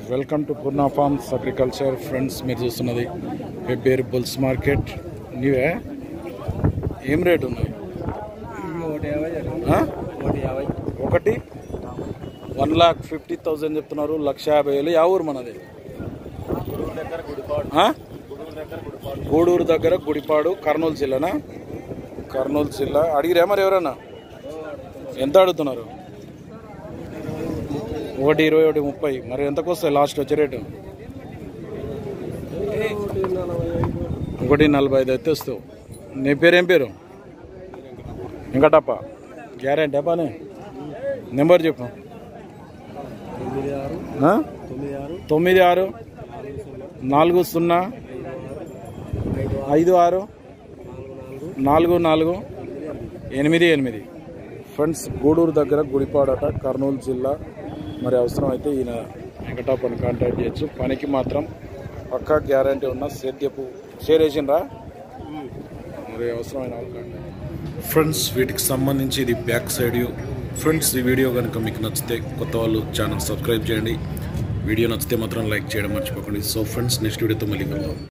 Welcome to Purna farms agriculture friends మీరు చూస్తున్నది వెబ్బేరు bulls market నీవే ఏం రేట్ ఉన్నాయి ఒకటి యాభై ఆ? ఒకటి యాభై ఒకటి వన్ లాక్ ఫిఫ్టీ థౌజండ్ చెప్తున్నారు లక్ష యాభై వేలు యా ఊరు మనది గుడూరు దగ్గర గుడిపాడు ఆ? గుడూరు దగ్గర గుడిపాడు గూడూరు దగ్గర గుడిపాడు కర్నూలు జిల్లానా కర్నూలు జిల్లా అడిగిరా మరి ఎవరన్నా ఎంత అడుగుతున్నారు ఒకటి ఇరవై ఒకటి ముప్పై మరి ఎంతకు వస్తాయి లాస్ట్ వచ్చే రేటు ఒకటి నలభై ఐదు అయితే వస్తావు నీ పేరు ఏం పేరు వెంకటప్ప గ్యారెంటీ పని నెంబర్ చెప్పు తొమ్మిది ఆరు ఆ? తొమ్మిది ఆరు తొమ్మిది ఆరు నాలుగు సున్నా ఐదు ఆరు నాలుగు నాలుగు ఎనిమిది ఎనిమిది ఫ్రెండ్స్ గూడూరు దగ్గర గుడిపాడట కర్నూలు జిల్లా మరి అవసరం అయితే ఈయన వెంకటాపని కాంటాక్ట్ చేయొచ్చు పనికి మాత్రం పక్కా గ్యారంటీ ఉన్న సేద్యపు షేర్ వేసిండ్రా మరి అవసరమైన వాళ్ళు కాంటాక్ట్ ఫ్రెండ్స్ వీటికి సంబంధించి ఇది బ్యాక్ సైడ్ వ్యూ ఫ్రెండ్స్ ఈ వీడియో కనుక మీకు నచ్చితే కొత్త వాళ్ళు ఛానల్ సబ్స్క్రైబ్ చేయండి వీడియో నచ్చితే మాత్రం లైక్ చేయడం మర్చిపోకండి సో ఫ్రెండ్స్ నెక్స్ట్ వీడియోతో మళ్ళీ కలుద్దాం